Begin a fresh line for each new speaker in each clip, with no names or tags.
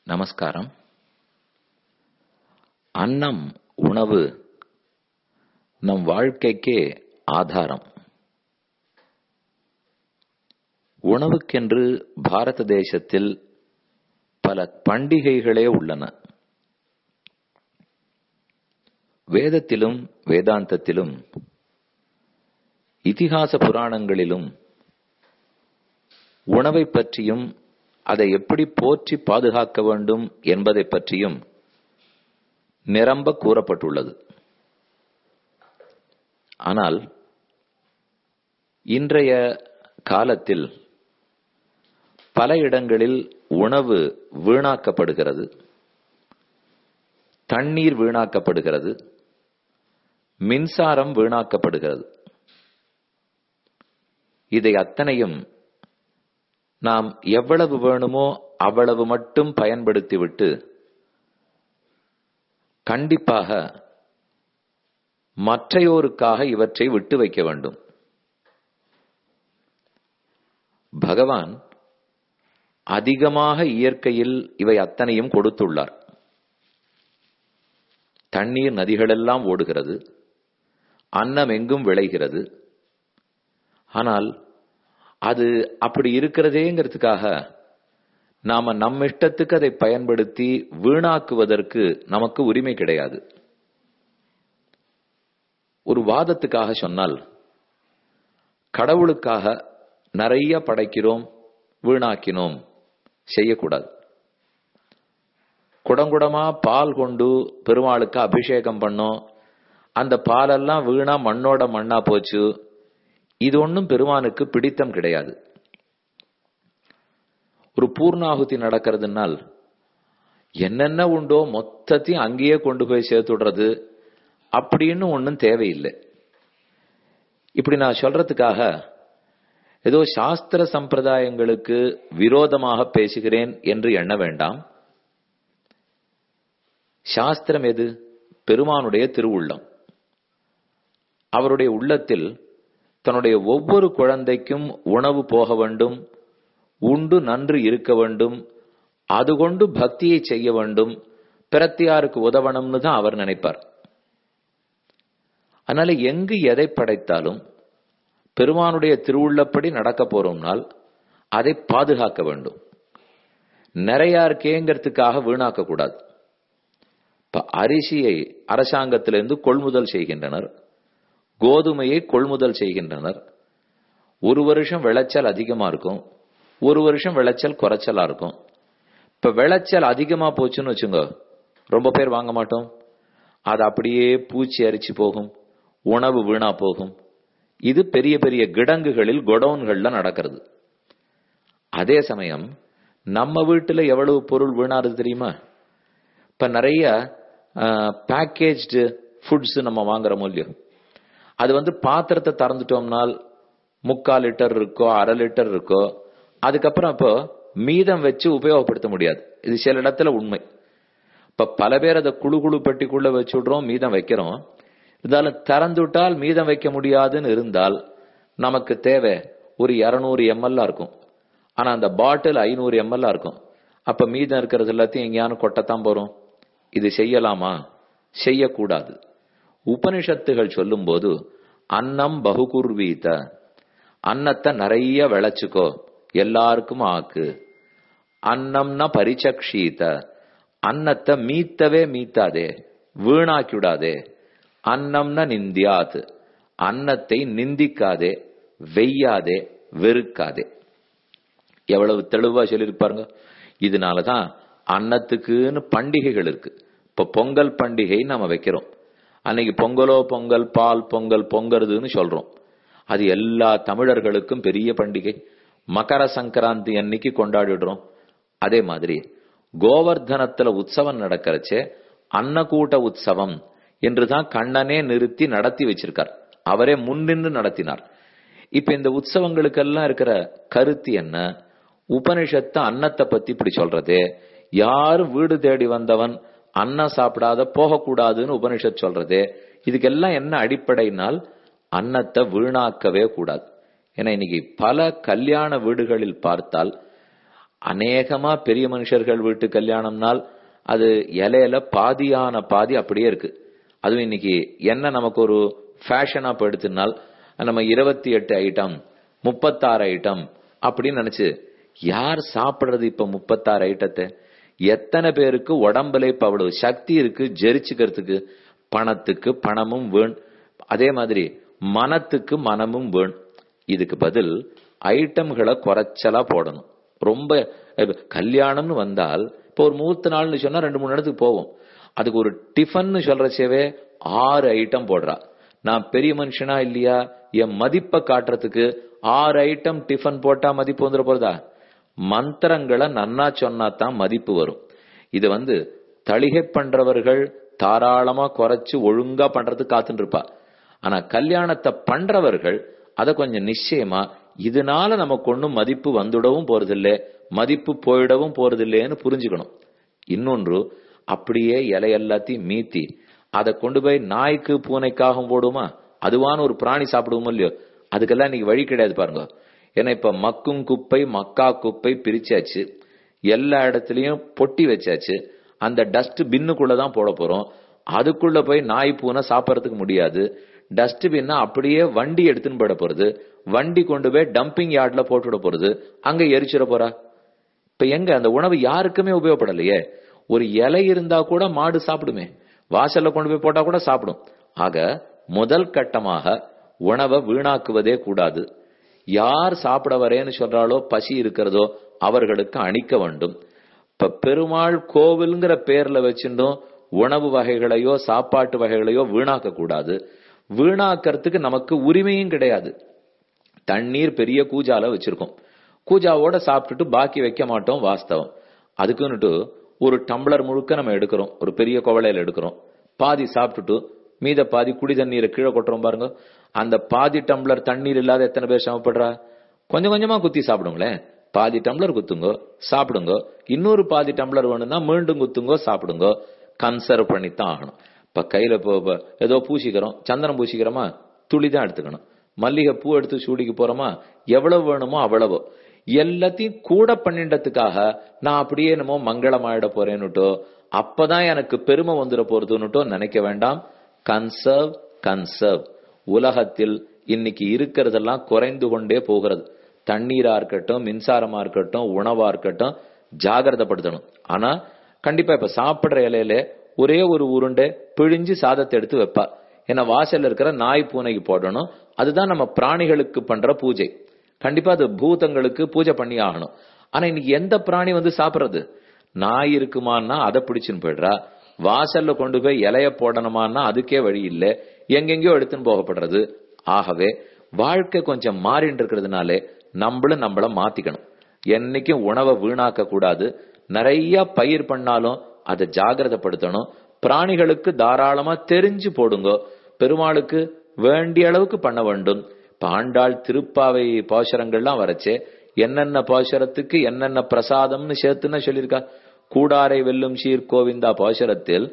நமஸ்காரம் அன்னம் உணவு நம் வாழ்க்கைக்கே ஆதாரம் உணவுக்கென்று பாரத தேசத்தில் பல பண்டிகைகளே உள்ளன வேதத்திலும் வேதாந்தத்திலும் இதிகாச புராணங்களிலும் உணவை பற்றியும் அதை எப்படி போற்றி பாதுகாக்க வேண்டும் என்பதை பற்றியும் நிரம்ப கூறப்பட்டுள்ளது ஆனால் இன்றைய காலத்தில் பல இடங்களில் உணவு வீணாக்கப்படுகிறது தண்ணீர் வீணாக்கப்படுகிறது மின்சாரம் வீணாக்கப்படுகிறது இதை அத்தனையும் நாம் எவ்வளவு வேணுமோ அவ்வளவு மட்டும் பயன்படுத்திவிட்டு கண்டிப்பாக மற்றையோருக்காக இவற்றை விட்டு வைக்க வேண்டும் பகவான் அதிகமாக இயற்கையில் இவை அத்தனையும் கொடுத்துள்ளார் தண்ணீர் நதிகளெல்லாம் ஓடுகிறது அன்னம் எங்கும் விளைகிறது ஆனால் அது அப்படி இருக்கிறதேங்கிறதுக்காக நாம நம்ம இஷ்டத்துக்கு அதை பயன்படுத்தி வீணாக்குவதற்கு நமக்கு உரிமை கிடையாது ஒரு வாதத்துக்காக சொன்னால் கடவுளுக்காக நிறைய படைக்கிறோம் வீணாக்கினோம் செய்யக்கூடாது குடங்குடமா பால் கொண்டு பெருமாளுக்கு அபிஷேகம் பண்ணோம் அந்த பாலெல்லாம் வீணா மண்ணோட மண்ணா போச்சு இது ஒன்றும் பெருமானுக்கு பிடித்தம் கிடையாது ஒரு பூர்ணாகுதி நடக்கிறதுனால் என்னென்ன உண்டோ மொத்தத்தையும் அங்கேயே கொண்டு போய் சேர்த்துடுறது அப்படின்னு ஒன்றும் தேவையில்லை இப்படி நான் சொல்றதுக்காக ஏதோ சாஸ்திர சம்பிரதாயங்களுக்கு விரோதமாக பேசுகிறேன் என்று எண்ண வேண்டாம் சாஸ்திரம் எது பெருமானுடைய திருவுள்ளம் அவருடைய உள்ளத்தில் தன்னுடைய ஒவ்வொரு குழந்தைக்கும் உணவு போக வேண்டும் உண்டு நன்று இருக்க வேண்டும் அது கொண்டு பக்தியை செய்ய வேண்டும் பிரத்தியாருக்கு உதவணும்னு தான் அவர் நினைப்பார் அதனால எங்கு எதை படைத்தாலும் பெருமானுடைய திருவுள்ளப்படி நடக்க போறோம்னால் அதை பாதுகாக்க வேண்டும் நிறையா இருக்கேங்கிறதுக்காக வீணாக்க கூடாது இப்ப அரிசியை அரசாங்கத்திலிருந்து கொள்முதல் செய்கின்றனர் கோதுமையை கொள்முதல் செய்கின்றனர் ஒரு வருஷம் விளைச்சல் அதிகமா இருக்கும் ஒரு வருஷம் விளைச்சல் குறைச்சலா இருக்கும் இப்ப விளைச்சல் அதிகமா போச்சுன்னு வச்சுங்க ரொம்ப பேர் வாங்க மாட்டோம் அது அப்படியே பூச்சி அரிச்சு போகும் உணவு வீணா போகும் இது பெரிய பெரிய கிடங்குகளில் கொடவுன்கள்ல நடக்கிறது அதே சமயம் நம்ம வீட்டுல எவ்வளவு பொருள் வீணாருது தெரியுமா இப்ப நிறைய பேக்கேஜ்டு ஃபுட்ஸ் நம்ம வாங்குற மூலியம் அது வந்து பாத்திரத்தை திறந்துட்டோம்னால் முக்கால் லிட்டர் இருக்கோ அரை லிட்டர் இருக்கோ அதுக்கப்புறம் இப்போ மீதம் வச்சு உபயோகப்படுத்த முடியாது இது சில இடத்துல உண்மை இப்ப பல பேர் அதை குழு குழு பெட்டிக்குள்ள வச்சு விடுறோம் மீதம் வைக்கிறோம் இருந்தாலும் திறந்து விட்டால் மீதம் வைக்க முடியாதுன்னு இருந்தால் நமக்கு தேவை ஒரு இருநூறு எம்எல்ஆ இருக்கும் ஆனா அந்த பாட்டில் ஐநூறு எம்எல்ஆ இருக்கும் அப்ப மீதம் இருக்கிறது எல்லாத்தையும் எங்கேயானு கொட்டத்தான் போறோம் இது செய்யலாமா செய்யக்கூடாது உபனிஷத்துகள் சொல்லும் போது அன்னம் பகுகுர்வீத அன்னத்தை நிறைய விளைச்சுக்கோ எல்லாருக்கும் ஆக்கு அன்னம்னா பரிச்சக்ஷீத அன்னத்தை மீத்தவே மீத்தாதே வீணாக்கிவிடாதே அன்னம்னா நிந்தியாத் அன்னத்தை நிந்திக்காதே வெய்யாதே வெறுக்காதே எவ்வளவு தெளிவா சொல்லியிருப்பாருங்க இதனாலதான் அன்னத்துக்குன்னு பண்டிகைகள் இருக்கு இப்ப பொங்கல் பண்டிகை நம்ம வைக்கிறோம் அன்னைக்கு பொங்கலோ பொங்கல் பால் பொங்கல் பொங்கறதுன்னு சொல்றோம் அது எல்லா தமிழர்களுக்கும் பெரிய பண்டிகை மகர சங்கராந்தி அன்னைக்கு கொண்டாடிடுறோம் அதே மாதிரி கோவர்தனத்துல உற்சவம் நடக்கிறச்சே அன்னக்கூட்ட உற்சவம் என்றுதான் கண்ணனே நிறுத்தி நடத்தி வச்சிருக்கார் அவரே முன்னின்று நடத்தினார் இப்ப இந்த உற்சவங்களுக்கெல்லாம் இருக்கிற கருத்து என்ன உபனிஷத்து அன்னத்தை பத்தி இப்படி சொல்றது யாரும் வீடு தேடி வந்தவன் அன்னம் சாப்பிடாத போகக்கூடாதுன்னு உபனிஷத் சொல்றது இதுக்கெல்லாம் என்ன அடிப்படைனால் அன்னத்தை வீணாக்கவே கூடாது ஏன்னா இன்னைக்கு பல கல்யாண வீடுகளில் பார்த்தால் அநேகமா பெரிய மனுஷர்கள் வீட்டு கல்யாணம்னால் அது இலையில பாதியான பாதி அப்படியே இருக்கு அதுவும் இன்னைக்கு என்ன நமக்கு ஒரு ஃபேஷனா போயிடுத்துனால் நம்ம இருபத்தி எட்டு ஐட்டம் முப்பத்தாறு ஐட்டம் அப்படின்னு நினைச்சு யார் சாப்பிடுறது இப்ப முப்பத்தாறு ஐட்டத்தை எத்தனை பேருக்கு உடம்புல இப்ப அவ்வளவு சக்தி இருக்கு ஜெரிச்சுக்கிறதுக்கு பணத்துக்கு பணமும் வேண் அதே மாதிரி மனத்துக்கு மனமும் வேண் இதுக்கு பதில் ஐட்டம்களை குறைச்சலா போடணும் ரொம்ப இப்ப கல்யாணம்னு வந்தால் இப்போ ஒரு முகூர்த்த நாள்னு சொன்னா ரெண்டு மூணு இடத்துக்கு போவோம் அதுக்கு ஒரு டிஃபன் சொல்றச்சேவே ஆறு ஐட்டம் போடுறா நான் பெரிய மனுஷனா இல்லையா என் மதிப்பை காட்டுறதுக்கு ஆறு ஐட்டம் டிஃபன் போட்டா மதிப்பு வந்துட போறதா மந்திரங்களை நன்னா சொன்னா தான் மதிப்பு வரும் இது வந்து தளிகை பண்றவர்கள் தாராளமா குறைச்சு ஒழுங்கா பண்றதுக்கு காத்துட்டு இருப்பா ஆனா கல்யாணத்தை பண்றவர்கள் அத கொஞ்சம் நிச்சயமா இதனால நமக்கு ஒண்ணும் மதிப்பு வந்துடவும் போறதில்லை மதிப்பு போயிடவும் போறதில்லைன்னு புரிஞ்சுக்கணும் இன்னொன்று அப்படியே இலை எல்லாத்தையும் மீத்தி அதை கொண்டு போய் நாய்க்கு பூனைக்காகவும் போடுமா அதுவான ஒரு பிராணி சாப்பிடுவோமோ இல்லையோ அதுக்கெல்லாம் இன்னைக்கு வழி கிடையாது பாருங்க ஏன்னா இப்ப மக்கும் குப்பை மக்கா குப்பை பிரிச்சாச்சு எல்லா இடத்துலயும் பொட்டி வச்சாச்சு அந்த டஸ்ட் பின்னுக்குள்ள தான் போட போறோம் அதுக்குள்ள போய் நாய் பூனை சாப்பிடறதுக்கு முடியாது டஸ்ட்பின்னா அப்படியே வண்டி எடுத்துன்னு போயிட போறது வண்டி கொண்டு போய் டம்பிங் யார்ட்ல போட்டுவிட போறது அங்க எரிச்சிட போறா இப்ப எங்க அந்த உணவு யாருக்குமே உபயோகப்படலையே ஒரு இலை இருந்தா கூட மாடு சாப்பிடுமே வாசல்ல கொண்டு போய் போட்டா கூட சாப்பிடும் ஆக முதல் கட்டமாக உணவை வீணாக்குவதே கூடாது யார் சாப்பிட வரேன்னு சொல்றாலோ பசி இருக்கிறதோ அவர்களுக்கு அணிக்க வேண்டும் இப்ப பெருமாள் கோவில்ங்கிற பேர்ல வச்சுட்டும் உணவு வகைகளையோ சாப்பாட்டு வகைகளையோ வீணாக்க கூடாது வீணாக்கிறதுக்கு நமக்கு உரிமையும் கிடையாது தண்ணீர் பெரிய கூஜால வச்சிருக்கோம் கூஜாவோட சாப்பிட்டுட்டு பாக்கி வைக்க மாட்டோம் வாஸ்தவம் அதுக்குன்னுட்டு ஒரு டம்ளர் முழுக்க நம்ம எடுக்கிறோம் ஒரு பெரிய குவளையில எடுக்கிறோம் பாதி சாப்பிட்டுட்டு மீத பாதி குடி தண்ணீரை கீழே கொட்டுறோம் பாருங்க அந்த பாதி டம்ளர் தண்ணீர் இல்லாத எத்தனை பேர் சமப்படுறா கொஞ்சம் கொஞ்சமா குத்தி சாப்பிடுங்களேன் பாதி டம்ளர் குத்துங்கோ சாப்பிடுங்க இன்னொரு பாதி டம்ளர் வேணும்னா மீண்டும் குத்துங்கோ சாப்பிடுங்க கன்சர்வ் பண்ணித்தான் ஆகணும் இப்ப கையில இப்போ ஏதோ பூசிக்கிறோம் சந்தனம் பூசிக்கிறோமா துளி தான் எடுத்துக்கணும் மல்லிகை பூ எடுத்து சூடிக்கு போறோமா எவ்வளவு வேணுமோ அவ்வளவோ எல்லாத்தையும் கூட பண்ணின்றதுக்காக நான் அப்படியே என்னமோ மங்களமாயிட போறேன்னுட்டோ அப்பதான் எனக்கு பெருமை வந்துட போறதுன்னுட்டோ நினைக்க வேண்டாம் கன்சர்வ் கன்சர்வ் உலகத்தில் இன்னைக்கு இருக்கிறதெல்லாம் குறைந்து கொண்டே போகிறது தண்ணீரா இருக்கட்டும் மின்சாரமா இருக்கட்டும் உணவா இருக்கட்டும் ஜாகிரதப்படுத்தணும் ஆனா கண்டிப்பா இப்ப சாப்பிடுற இலையில ஒரே ஒரு உருண்டை பிழிஞ்சு சாதத்தை எடுத்து வைப்பா ஏன்னா வாசல்ல இருக்கிற நாய் பூனைக்கு போடணும் அதுதான் நம்ம பிராணிகளுக்கு பண்ற பூஜை கண்டிப்பா அது பூதங்களுக்கு பூஜை பண்ணி ஆகணும் ஆனா இன்னைக்கு எந்த பிராணி வந்து சாப்பிடுறது நாய் இருக்குமான்னா அதை பிடிச்சுன்னு போயிடுறா வாசல்ல கொண்டு போய் இலைய போடணுமான்னா அதுக்கே வழி இல்லை எங்கெங்கயோ எடுத்துன்னு போகப்படுறது ஆகவே வாழ்க்கை கொஞ்சம் மாறிட்டு இருக்கிறதுனாலே நம்மளும் நம்மள மாத்திக்கணும் என்னைக்கும் உணவை வீணாக்க கூடாது நிறைய பயிர் பண்ணாலும் அதை ஜாகிரதப்படுத்தணும் பிராணிகளுக்கு தாராளமா தெரிஞ்சு போடுங்க பெருமாளுக்கு வேண்டிய அளவுக்கு பண்ண வேண்டும் பாண்டாள் திருப்பாவை பாசுரங்கள்லாம் வரச்சே என்னென்ன பாசுரத்துக்கு என்னென்ன பிரசாதம்னு சேர்த்துன்னு சொல்லியிருக்கா கூடாரை வெல்லும் சீர் கோவிந்தா பாசுரத்தில்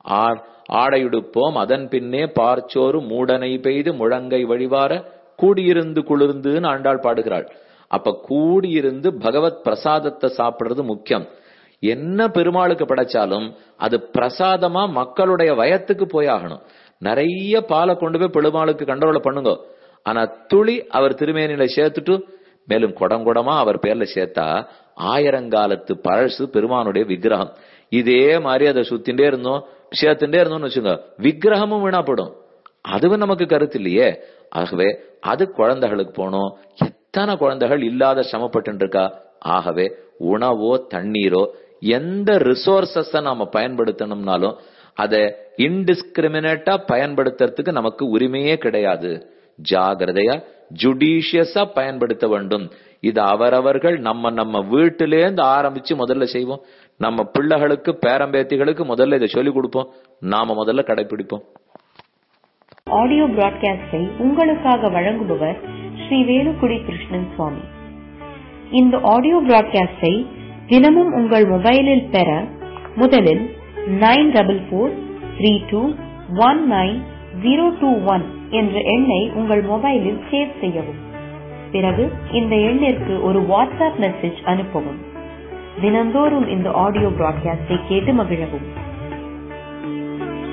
ஆடையுடுப்போம் அதன் பின்னே பார்ச்சோறு மூடனை பெய்து முழங்கை வழிவார கூடியிருந்து குளிர்ந்துன்னு ஆண்டாள் பாடுகிறாள் அப்ப கூடியிருந்து பகவத் பிரசாதத்தை சாப்பிடுறது முக்கியம் என்ன பெருமாளுக்கு படைச்சாலும் அது பிரசாதமா மக்களுடைய வயத்துக்கு போய் ஆகணும் நிறைய பாலை கொண்டு போய் பெருமாளுக்கு கண்ட்ரோல பண்ணுங்க ஆனா துளி அவர் திருமேனில சேர்த்துட்டு மேலும் குடங்குடமா அவர் பேர்ல சேர்த்தா ஆயிரங்காலத்து பழசு பெருமானுடைய விக்கிரகம் இதே மாதிரி அதை சுத்திண்டே இருந்தோம் சேர்த்துட்டே இருந்தோம்னு வச்சுங்க விக்கிரகமும் வீணாப்படும் அதுவும் நமக்கு கருத்து இல்லையே ஆகவே அது குழந்தைகளுக்கு போனோம் எத்தனை குழந்தைகள் இல்லாத சிரமப்பட்டு இருக்கா ஆகவே உணவோ தண்ணீரோ எந்த ரிசோர்சஸ நாம பயன்படுத்தணும்னாலும் அதை இன்டிஸ்கிரிமினேட்டா பயன்படுத்துறதுக்கு நமக்கு உரிமையே கிடையாது ஜாகிரதையா ஜுடிஷியஸா பயன்படுத்த வேண்டும் இது அவரவர்கள் நம்ம நம்ம வீட்டிலேருந்து ஆரம்பிச்சு முதல்ல செய்வோம் நம்ம பிள்ளைகளுக்கு பேரம்பேத்திகளுக்கு முதல்ல இதை சொல்லிக் கொடுப்போம் நாம முதல்ல கடைபிடிப்போம்
ஆடியோ பிராட்காஸ்டை உங்களுக்காக வழங்குபவர் ஸ்ரீ வேலுக்குடி கிருஷ்ணன் சுவாமி இந்த ஆடியோ பிராட்காஸ்டை தினமும் உங்கள் மொபைலில் பெற முதலில் nine double four three two one nine zero two one என்ற எண்ணை உங்கள் மொபைலில் சேவ் செய்யவும் பிறகு இந்த எண்ணிற்கு ஒரு வாட்ஸ்அப் மெசேஜ் அனுப்பவும் தினந்தோறும் இந்த ஆடியோ பிராட்காஸ்டை கேட்டு மகிழவும்